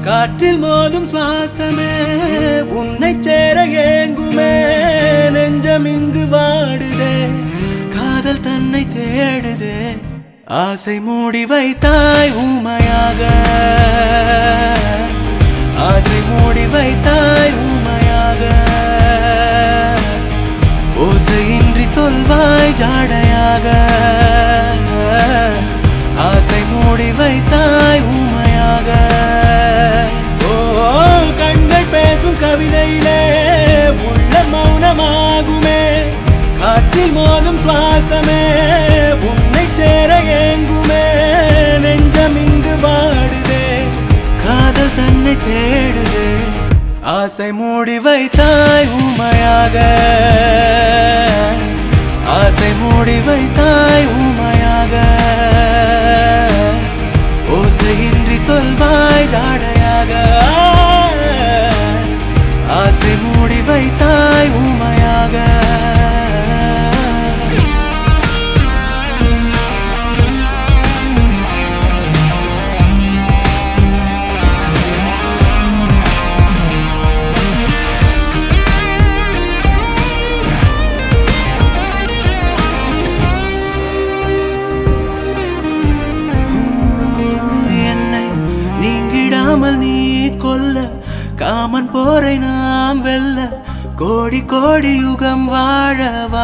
காற்றில் மோதும் சுவாசமே உன்னை சேர ஏங்குமே நெஞ்சம் இங்கு வாடுதே காதல் தன்னை தேடுதே ஆசை மூடி வைத்தாய் ஊமையாக ஆசை மூடி வைத்தாய் ஊமையாக ஓசையின்றி சொல்வாய் ஜாடையாக ஆசை மூடி வைத்தாய் ஊமையாக ஓ கண்கள் பேசும் கவிதையிலே உள்ள மௌனமாகுமே காற்றில் மோதும் சுவாசமே உன்னை சேர ஏங்குமே நெஞ்சம் இங்கு வாடுதே காதல் தன்னை தேடுதே ஆசை மூடி வைத்தாய் ஊமையாக ஆசை மூடி வைத்தாய் ஊமையாக ஓசையின்றி சொல்வாய் ஜாடையாக ஆசை மூடி வைத்தாய் ஊமையாக என்னை நீங்கிடாமல் நீ கொல்ல காமன் போரை நாம் வெல்ல கோடி கோடி யுகம் வாழவா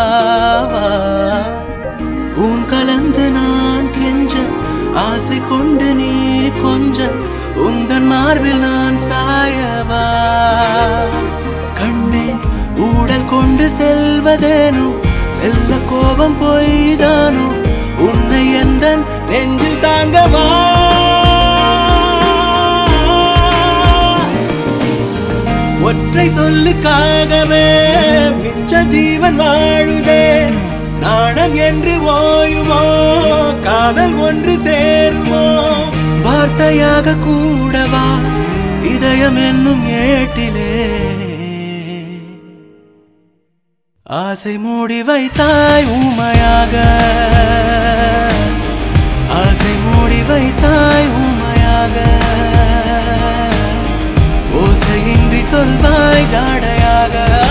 உன் கலந்து நான் கெஞ்ச ஆசை கொண்டு நீ கொஞ்ச உந்தன் மார்பில் நான் சாயவா கண்ணே ஊடல் கொண்டு செல்வதேனோ செல்ல கோபம் பொய்தானோ உன்னை எந்த நெஞ்சில் தாங்கவா ஒற்றை சொல்லுக்காகவே மிச்ச ஜீவன் வாழுதே நாணம் என்று ஓயுமோ காதல் ஒன்று சேருமோ வார்த்தையாக கூடவா இதயம் என்னும் ஏட்டிலே ஆசை மூடி வைத்தாய் ஊமையாக ஆசை மூடி வைத்தாய் ஊமையாக ஓசையின்றி சொல்வாய் ஜாடையாக